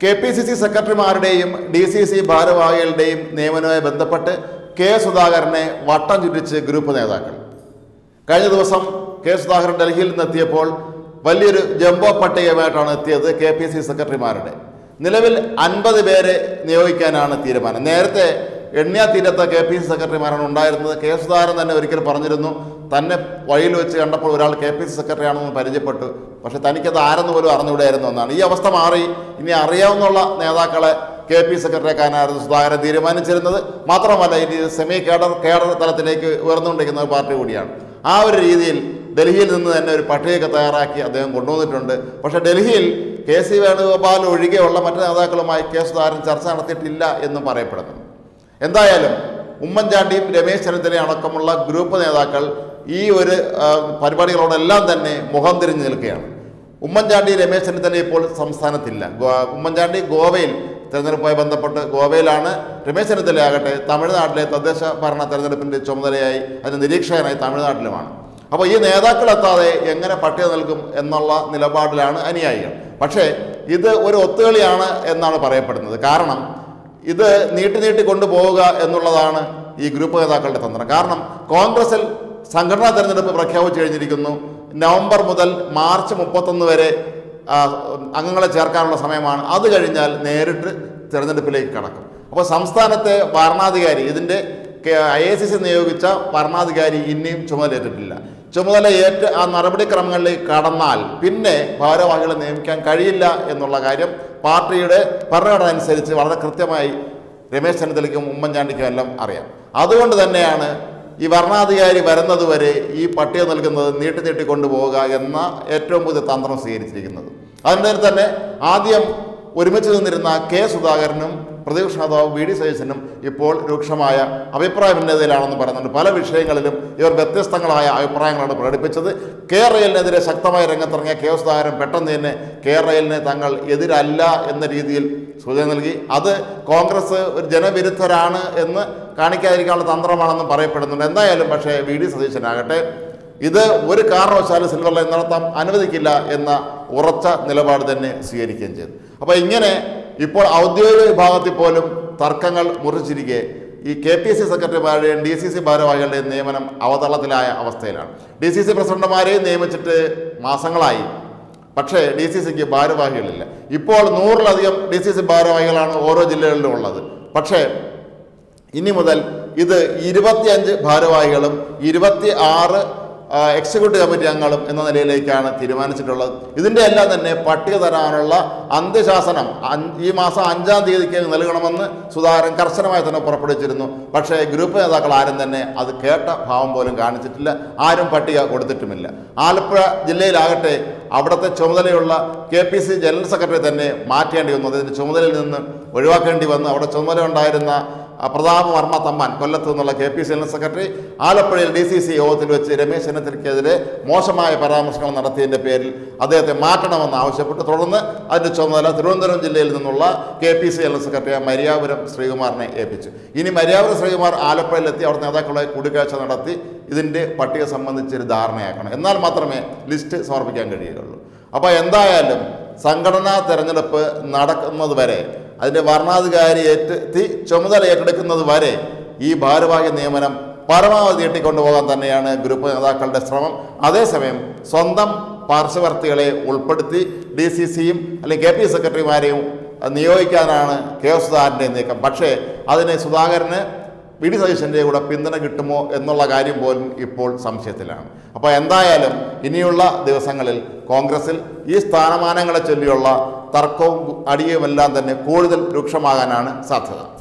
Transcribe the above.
K P C C സെക്രട്ടറിമാരുടെയും D C C ഭാരവാഹികളുടെയും നിയമനവുമായി ബന്ധപ്പെട്ട് കെ സുധാകരനെ വട്ടം ചുറ്റിച്ച് ഗ്രൂപ്പ് നേതാക്കൾ കഴിഞ്ഞ ദിവസം കെ സുധാകരൻ ഡൽഹിയിൽ നിന്നെത്തിയപ്പോൾ വലിയൊരു ജംബോ പട്ടികയുമായിട്ടാണ് എത്തിയത് കെ പി സി സെക്രട്ടറിമാരുടെ നിലവിൽ അൻപത് പേരെ നിയോഗിക്കാനാണ് തീരുമാനം നേരത്തെ എണ്ണിയാ തീരത്ത കെ പി സി സെക്രട്ടറിമാരാണ് ഉണ്ടായിരുന്നത് കെ സുധാകരൻ തന്നെ ഒരിക്കൽ പറഞ്ഞിരുന്നു തന്നെ വഴിയിൽ വെച്ച് കണ്ടപ്പോൾ ഒരാൾ കെ പി സി സെക്രട്ടറി ആണെന്ന് പരിചയപ്പെട്ടു പക്ഷെ തനിക്കത് ആരെന്ന് പോലും അറിഞ്ഞുകൂടായിരുന്നു എന്നാണ് ഈ അവസ്ഥ മാറി ഇനി അറിയാവുന്ന നേതാക്കളെ കെ പി സെക്രട്ടറിയാക്കാനായിരുന്നു സുധാകരൻ തീരുമാനിച്ചിരുന്നത് മാത്രമല്ല ഇനി സെമി കേഡർ കേഡർ തലത്തിലേക്ക് ഉയർന്നുകൊണ്ടിരിക്കുന്ന ഒരു പാർട്ടി കൂടിയാണ് ആ ഒരു രീതിയിൽ ഡൽഹിയിൽ നിന്ന് തന്നെ ഒരു പട്ടികയൊക്കെ തയ്യാറാക്കി അദ്ദേഹം കൊണ്ടുവന്നിട്ടുണ്ട് പക്ഷേ ഡൽഹിയിൽ കെ സി വേണുഗോപാൽ ഒഴികെയുള്ള മറ്റു നേതാക്കളുമായി കെ സുധാകരൻ ചർച്ച നടത്തിയിട്ടില്ല എന്നും പറയപ്പെടുന്നു എന്തായാലും ഉമ്മൻചാണ്ടിയും രമേശ് ചെന്നിത്തലയും അടക്കമുള്ള ഗ്രൂപ്പ് നേതാക്കൾ ഈ ഒരു ആ, പരിപാടികളോടെല്ലാം തന്നെ മുഖം തിരിഞ്ഞു നിൽക്കുകയാണ് ഉമ്മൻചാണ്ടി രമേശ് ചെന്നിത്തല ഇപ്പോൾ സംസ്ഥാനത്തില്ല ഗോ- ഉമ്മൻചാണ്ടി ഗോവയിൽ തെരഞ്ഞെടുപ്പുമായി ബന്ധപ്പെട്ട് ഗോവയിലാണ് രമേശ് ചെന്നിത്തല ആകട്ടെ തമിഴ്നാട്ടിലെ തദ്ദേശ ഭരണ തെരഞ്ഞെടുപ്പിൻ്റെ ചുമതലയായി അതിന് നിരീക്ഷകനായി തമിഴ്നാട്ടിലുമാണ് അപ്പോൾ ഈ നേതാക്കൾ എത്താതെ എങ്ങനെ പട്ടിക നൽകും എന്നുള്ള നിലപാടിലാണ് അനുയായികൾ പക്ഷേ ഇത് ഒരു ഒത്തുകളിയാണ് എന്നാണ് പറയപ്പെടുന്നത് കാരണം ഇത് നീട്ടി നീട്ടി കൊണ്ടുപോവുക എന്നുള്ളതാണ് ഈ ഗ്രൂപ്പ് നേതാക്കളുടെ തന്ത്രം കാരണം കോൺഗ്രസിൽ സംഘടനാ തെരഞ്ഞെടുപ്പ് പ്രഖ്യാപിച്ചു കഴിഞ്ഞിരിക്കുന്നു നവംബർ മുതൽ മാർച്ച് മുപ്പത്തൊന്ന് വരെ ആ, അംഗങ്ങളെ ചേർക്കാനുള്ള സമയമാണ് അത് കഴിഞ്ഞാൽ നേരിട്ട് തിരഞ്ഞെടുപ്പിലേക്ക് കടക്കും അപ്പോൾ സംസ്ഥാനത്തെ ഭരണാധികാരി ഇതിൻ്റെ ഐ എ സി സി നിയോഗിച്ച ഭരണാധികാരി ഇനിയും ചുമതലയേറ്റിട്ടില്ല ചുമതല ഏറ്റ് ആ നടപടിക്രമങ്ങളിലേക്ക് കടന്നാൽ പിന്നെ ഭാരവാഹികളെ നിയമിക്കാൻ കഴിയില്ല എന്നുള്ള കാര്യം പാർട്ടിയുടെ ഭരണഘടന അനുസരിച്ച് വളരെ കൃത്യമായി രമേശ് ചെന്നിത്തലയ്ക്കും ഉമ്മൻചാണ്ടിക്കും എല്ലാം അറിയാം അതുകൊണ്ട് തന്നെയാണ് ഈ ഭരണാധികാരി വരുന്നതുവരെ ഈ പട്ടിക നൽകുന്നത് നീട്ടി നീട്ടി കൊണ്ടുപോവുക എന്ന ഏറ്റവും പുതിയ തന്ത്രം സ്വീകരിച്ചിരിക്കുന്നത് അതിൻ്റെ തന്നെ ആദ്യം ഒരുമിച്ച് നിന്നിരുന്ന കെ സുധാകരനും പ്രതിപക്ഷ നേതാവ് വി ഡി സതീശനും ഇപ്പോൾ രൂക്ഷമായ അഭിപ്രായ ഭിന്നതയിലാണെന്ന് പറയുന്നുണ്ട് പല വിഷയങ്ങളിലും ഇവർ വ്യത്യസ്തങ്ങളായ അഭിപ്രായങ്ങളാണ് പ്രകടിപ്പിച്ചത് കെ റെയിലിനെതിരെ ശക്തമായ രംഗത്തിറങ്ങിയ കെ സുധാകരൻ പെട്ടെന്ന് തന്നെ കെ റെയിലിന് തങ്ങൾ എതിരല്ല എന്ന രീതിയിൽ സൂചന നൽകി അത് കോൺഗ്രസ് ഒരു ജനവിരുദ്ധരാണ് എന്ന് കാണിക്കാതിരിക്കാനുള്ള തന്ത്രമാണെന്നും പറയപ്പെടുന്നുണ്ട് എന്തായാലും പക്ഷേ വി ഡി സതീശനാകട്ടെ ഇത് ഒരു കാരണവശാലും സിൽവർ ലൈൻ നടത്താൻ അനുവദിക്കില്ല എന്ന ഉറച്ച നിലപാട് തന്നെ സ്വീകരിക്കുകയും ചെയ്തു അപ്പോൾ ഇങ്ങനെ ഇപ്പോൾ ഔദ്യോഗിക വിഭാഗത്തിൽ പോലും തർക്കങ്ങൾ മുറിച്ചിരിക്കെ ഈ കെ പി സി സെക്രട്ടറിമാരുടെയും ഡി സി സി ഭാരവാഹികളുടെയും നിയമനം അവതളത്തിലായ അവസ്ഥയിലാണ് ഡി സി സി പ്രസിഡന്റുമാരെയും നിയമിച്ചിട്ട് മാസങ്ങളായി പക്ഷേ ഡി സി സിക്ക് ഭാരവാഹികളില്ല ഇപ്പോൾ നൂറിലധികം ഡി സി സി ഭാരവാഹികളാണ് ഓരോ ജില്ലകളിലും ഉള്ളത് പക്ഷേ ഇനി മുതൽ ഇത് ഇരുപത്തിയഞ്ച് ഭാരവാഹികളും ഇരുപത്തി ആറ് ആ, എക്സിക്യൂട്ടീവ് കമ്മിറ്റി അംഗങ്ങളും എന്ന നിലയിലേക്കാണ് തീരുമാനിച്ചിട്ടുള്ളത് ഇതിൻ്റെ എല്ലാം തന്നെ പട്ടിക തരാനുള്ള അന്ത്യശാസനം അഞ്ച് ഈ മാസം അഞ്ചാം തീയതിക്ക് നൽകണമെന്ന് സുധാകരൻ കർശനമായി തന്നെ പുറപ്പെടുവിച്ചിരുന്നു പക്ഷേ ഗ്രൂപ്പ് നേതാക്കൾ ആരും തന്നെ അത് കേട്ട ഭാവം പോലും കാണിച്ചിട്ടില്ല ആരും പട്ടിക കൊടുത്തിട്ടുമില്ല ആലപ്പുഴ ജില്ലയിലാകട്ടെ അവിടുത്തെ ചുമതലയുള്ള K P C general secretary തന്നെ മാറ്റേണ്ടി വന്നു അതിൻ്റെ ചുമതലയിൽ നിന്ന് ഒഴിവാക്കേണ്ടി വന്നു അവിടെ ചുമതല ഉണ്ടായിരുന്ന ആ, പ്രതാപ വർമ്മ തമ്മാൻ കൊല്ലത്ത് നിന്നുള്ള K P C general secretary ആലപ്പുഴയിൽ ഡി സി സി യോഗത്തിൽ വെച്ച് രമേശ് ചെന്നിത്തലയ്ക്കെതിരെ മോശമായ പരാമർശങ്ങൾ നടത്തിയതിൻ്റെ പേരിൽ അദ്ദേഹത്തെ മാറ്റണമെന്ന് ആവശ്യപ്പെട്ടു തുടർന്ന് അതിൻ്റെ ചുമതല തിരുവനന്തപുരം ജില്ലയിൽ നിന്നുള്ള K P C general secretary Mariyapuram ശ്രീകുമാറിനെ ഏൽപ്പിച്ചു ഇനി മര്യാപുരം ശ്രീകുമാർ ആലപ്പുഴയിലെത്തി അവിടെ നേതാക്കളെ കൂടിക്കാഴ്ച നടത്തി ഇതിൻ്റെ പട്ടിക സംബന്ധിച്ചൊരു ധാരണയാക്കണം എന്നാൽ മാത്രമേ ലിസ്റ്റ് സമർപ്പിക്കാൻ കഴിയുകയുള്ളൂ അപ്പോൾ എന്തായാലും സംഘടനാ തെരഞ്ഞെടുപ്പ് നടക്കുന്നത് വരെ അതിൻ്റെ ഭരണാധികാരി ഏറ്റെത്തി ചുമതല ഏറ്റെടുക്കുന്നത് വരെ ഈ ഭാരവാഹി നിയമനം പരമാവധി നീട്ടിക്കൊണ്ടുപോകാൻ തന്നെയാണ് ഗ്രൂപ്പ് നേതാക്കളുടെ ശ്രമം അതേസമയം സ്വന്തം പാർശ്വവർത്തികളെ ഉൾപ്പെടുത്തി ഡി സി സിയും അല്ലെങ്കിൽ കെ പി സെക്രട്ടറിമാരെയും നിയോഗിക്കാനാണ് കെ സുധാകരൻ്റെ നീക്കം പക്ഷേ അതിന് സുധാകരന് വി ഡി സതീശൻ്റെ കൂടെ പിന്തുണ കിട്ടുമോ എന്നുള്ള കാര്യം പോലും ഇപ്പോൾ സംശയത്തിലാണ് അപ്പോൾ എന്തായാലും ഇനിയുള്ള ദിവസങ്ങളിൽ കോൺഗ്രസിൽ ഈ സ്ഥാനമാനങ്ങളെ ചൊല്ലിയുള്ള തർക്കവും അടിയുമെല്ലാം തന്നെ കൂടുതൽ രൂക്ഷമാകാനാണ് സാധ്യത